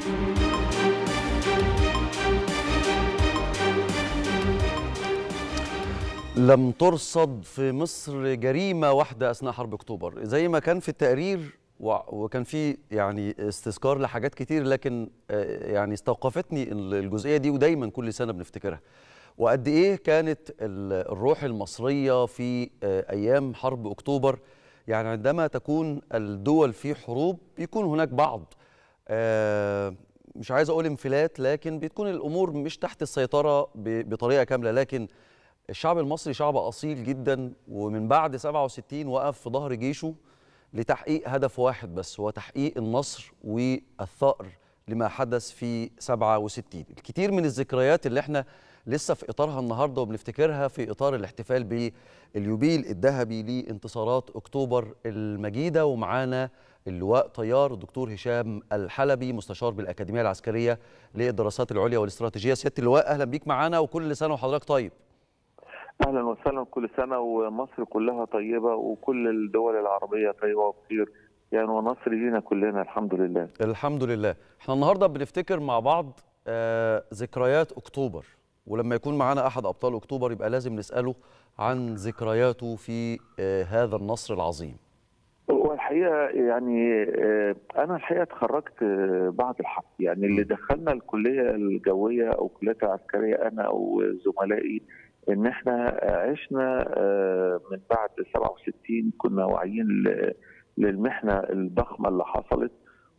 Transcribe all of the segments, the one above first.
لم ترصد في مصر جريمة واحدة أثناء حرب أكتوبر زي ما كان في التقرير وكان في يعني استذكار لحاجات كتير لكن يعني استوقفتني الجزئية دي ودايما كل سنة بنفتكرها وقد إيه كانت الروح المصرية في أيام حرب أكتوبر يعني عندما تكون الدول في حروب بيكون هناك بعض مش عايز أقول انفلات لكن بتكون الأمور مش تحت السيطرة بطريقة كاملة لكن الشعب المصري شعب أصيل جدا ومن بعد 67 وقف في ظهر جيشه لتحقيق هدف واحد بس هو تحقيق النصر والثأر لما حدث في 67 الكثير من الذكريات اللي احنا لسه في إطارها النهاردة وبنفتكرها في إطار الاحتفال باليوبيل الذهبي لانتصارات أكتوبر المجيدة ومعانا اللواء طيار الدكتور هشام الحلبي مستشار بالأكاديمية العسكرية للدراسات العليا والاستراتيجية سيادة اللواء أهلا بيك معانا وكل سنة وحضرتك طيب اهلا وسهلا كل سنه ومصر كلها طيبه وكل الدول العربيه طيبه وبخير يعني ونصر لينا كلنا الحمد لله الحمد لله احنا النهارده بنفتكر مع بعض آه ذكريات اكتوبر ولما يكون معانا احد ابطال اكتوبر يبقى لازم نساله عن ذكرياته في آه هذا النصر العظيم والحقيقه يعني آه انا الحقيقه اتخرجت بعد الحرب يعني اللي دخلنا الكليه الجويه او الكليات العسكريه انا وزملائي ان احنا عشنا من بعد 67 كنا واعيين للمحنه الضخمه اللي حصلت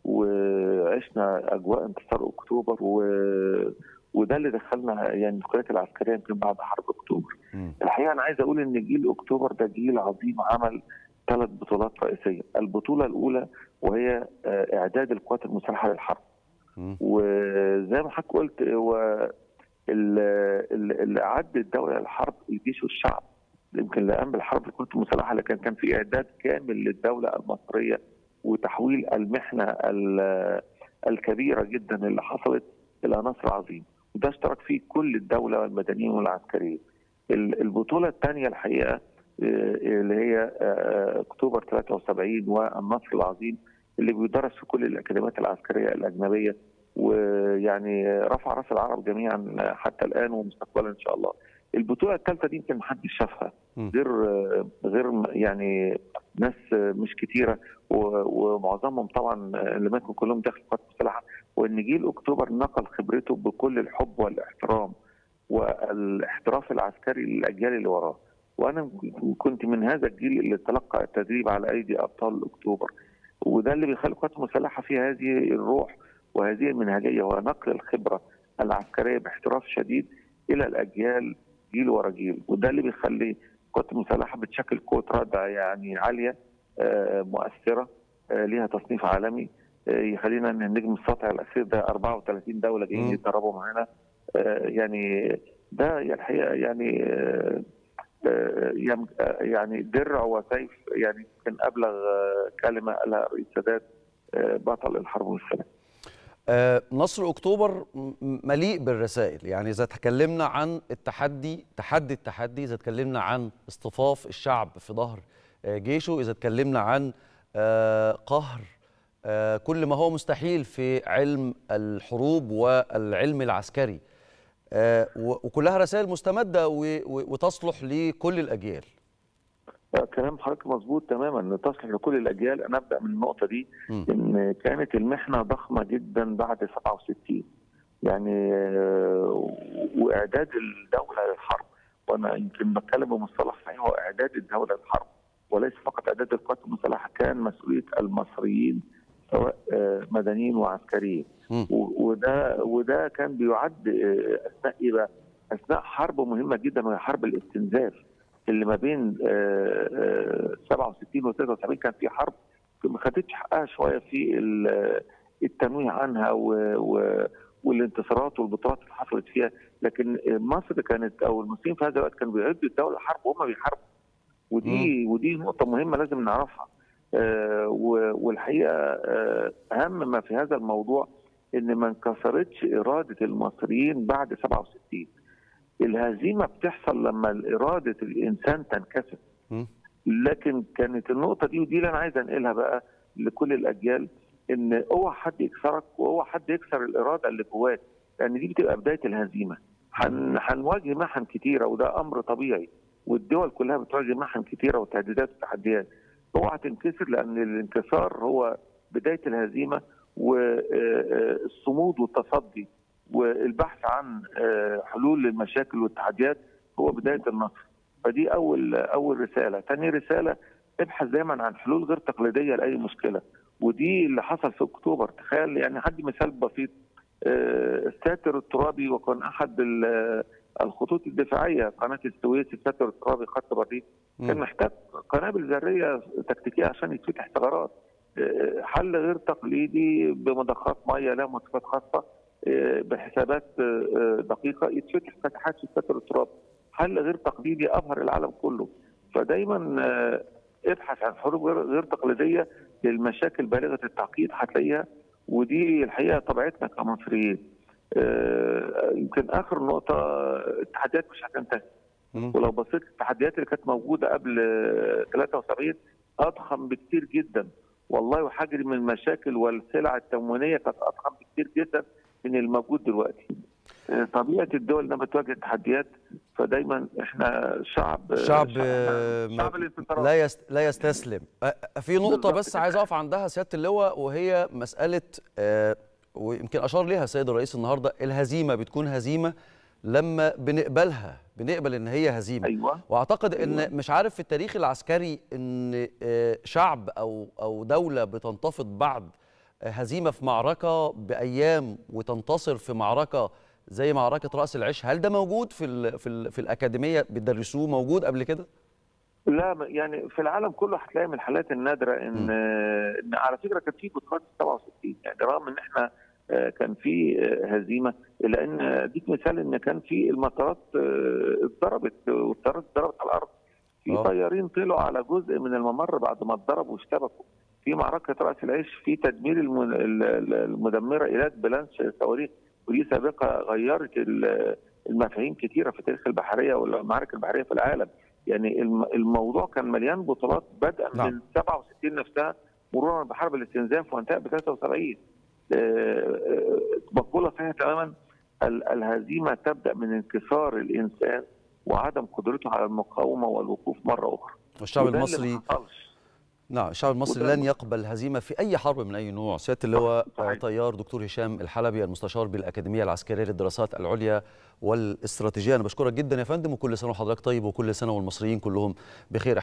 وعشنا اجواء انتصار اكتوبر و وده اللي دخلنا يعني الكليات العسكريه يمكن بعد حرب اكتوبر. م. الحقيقه انا عايز اقول ان جيل اكتوبر ده جيل عظيم عمل ثلاث بطولات رئيسيه، البطوله الاولى وهي اعداد القوات المسلحه للحرب. م. وزي ما حضرتك قلت هو اللي اعد الدوله للحرب الجيش والشعب يمكن اللي قام بالحرب القوات المسلحه لكن كان في اعداد كامل للدوله المصريه وتحويل المحنه الكبيره جدا اللي حصلت الى نصر عظيم وده اشترك فيه كل الدوله والمدنيين والعسكريين. البطوله الثانيه الحقيقه اللي هي اكتوبر 73 والنصر العظيم اللي بيدرس في كل الاكاديميات العسكريه الاجنبيه ويعني رفع راس العرب جميعا حتى الان ومستقبلا ان شاء الله. البطوله الثالثه دي يمكن ما حدش شافها غير غير يعني ناس مش كتيره ومعظمهم طبعا اللي ماتوا كلهم داخل القوات المسلحه وان جيل اكتوبر نقل خبرته بكل الحب والاحترام والاحتراف العسكري للاجيال اللي وراه. وانا كنت من هذا الجيل اللي تلقى التدريب على ايدي ابطال اكتوبر وده اللي بيخلي القوات المسلحه في هذه الروح وهذه المنهجيه هو نقل الخبره العسكريه باحتراف شديد الى الاجيال جيل ورا جيل وده اللي بيخلي القوات المسلحه بتشكل قوه ردع يعني عاليه مؤثره ليها تصنيف عالمي يخلينا ان النجم السطع الاخير ده 34 دوله جايين يتدربوا معانا يعني ده الحقيقه يعني يعني درع وسيف يعني يمكن ابلغ كلمه قالها الرئيس السادات بطل الحرب والسلام. نصر اكتوبر مليء بالرسائل يعني اذا تكلمنا عن التحدي تحدي التحدي اذا تكلمنا عن اصطفاف الشعب في ظهر جيشه اذا تكلمنا عن قهر كل ما هو مستحيل في علم الحروب والعلم العسكري وكلها رسائل مستمده وتصلح لكل الاجيال كلام حضرتك مظبوط تماما تصلح لكل الاجيال انا ابدا من النقطه دي م. ان كانت المحنه ضخمه جدا بعد 67 يعني واعداد الدوله للحرب وانا يمكن بتكلم بمصطلح صحيح هو اعداد الدوله للحرب وليس فقط اعداد القوات المسلحه كان مسؤوليه المصريين سواء مدنيين وعسكريين وده وده كان بيعد اثناء ايه بقى؟ اثناء حرب مهمه جدا وهي حرب الاستنزاف اللي ما بين 67 و 73 كان في حرب ما خدتش حقها شويه في التنويه عنها و, و والانتصارات والبطولات اللي حصلت فيها لكن مصر كانت او المصريين في هذا الوقت كانوا بيعدوا الدوله حرب وهم بيحاربوا ودي م. ودي نقطه مهمه لازم نعرفها آه والحقيقه آه اهم ما في هذا الموضوع ان ما انكسرتش اراده المصريين بعد 67 الهزيمه بتحصل لما اراده الانسان تنكسر لكن كانت النقطه دي ودي اللي انا عايز انقلها بقى لكل الاجيال ان اوعى حد يكسرك واوعى حد يكسر الاراده اللي جواك لان دي بتبقى بدايه الهزيمه هن- هنواجه محن كتيره وده امر طبيعي والدول كلها بتواجه محن كتيره وتهديدات وتحديات اوعى تنكسر لان الانكسار هو بدايه الهزيمه والصمود والتصدي والبحث عن آه، حلول للمشاكل والتحديات هو بدايه النصر فدي اول اول رساله ثاني رساله ابحث دايما عن حلول غير تقليديه لاي مشكله ودي اللي حصل في اكتوبر تخيل يعني هدي مثال بسيط آه، الساتر الترابي وكان احد ال- الخطوط الدفاعيه قناه السويس الساتر الترابي خط بريد كان مم. محتاج قنابل ذريه تكتيكيه عشان يتفتح ثغرات آه، حل غير تقليدي بمضخات ميه لها مواصفات خاصه آه، بحسابات آه، آه، دقيقه يتفتح فتحات في الساتر الترابي حل غير تقليدي ابهر العالم كله فدايما آه، ابحث عن حلول غير- غير تقليديه للمشاكل بالغه التعقيد هتلاقيها ودي الحقيقه طبيعتنا كمصريين آه، يمكن اخر نقطه التحديات مش هتنتهي مم. ولو بصيت التحديات اللي كانت موجوده قبل آه، 73 اضخم بكتير جدا والله وحجم من المشاكل والسلع التموينيه كانت اضخم بكتير جدا من الموجود دلوقتي آه، طبيعه الدول انها بتواجه تحديات فدايما احنا شعب شعب شعب, آه، شعب ما- الانتصارات لا يست... لا يستسلم أ- في نقطة بالظبط بس كده. عايز أقف عندها سيادة اللواء وهي مسألة آه، ويمكن أشار ليها السيد الرئيس النهاردة الهزيمة بتكون هزيمة لما بنقبلها بنقبل إن هي هزيمة ايوه واعتقد أيوة. ان مش عارف في التاريخ العسكري ان آه، شعب او او دوله بتنتفض بعد آه، هزيمه في معركه بايام وتنتصر في معركه زي معركه راس العش هل ده موجود في ال في ال في الاكاديميه بيدرسوه موجود قبل كده لا ما- يعني في العالم كله هتلاقي من الحالات النادره ان م. ان على فكره كان في بطولات 67 يعني رغم ان احنا آه، كان في آه، هزيمه الا ان اديك مثال ان كان في المطارات آه، اتضربت والطيارات اتضربت على الارض في آه. طيارين طلعوا على جزء من الممر بعد ما اتضربوا واشتبكوا في معركه راس العيش في تدمير الم- ال- ال- المدمره ايلات بلانش صواريخ ودي سابقه غيرت ال- المفاهيم كثيره في تاريخ البحريه والمعارك البحريه في العالم يعني الم- الموضوع كان مليان بطولات بدءا نعم. من 67 نفسها مرورا بحرب الاستنزاف وانتهى ب 73 آه، آه، مقوله صحيحه تماما ال- الهزيمه تبدا من انكسار الانسان وعدم قدرته على المقاومه والوقوف مره اخرى والشعب وده اللي المصري ما حصلش. نعم الشعب المصري وده لن يقبل هزيمه في اي حرب من اي نوع سياده اللواء صحيح. طيار دكتور هشام الحلبي المستشار بالاكاديميه العسكريه للدراسات العليا والاستراتيجيه انا بشكرك جدا يا فندم وكل سنه وحضرتك طيب وكل سنه والمصريين كلهم بخير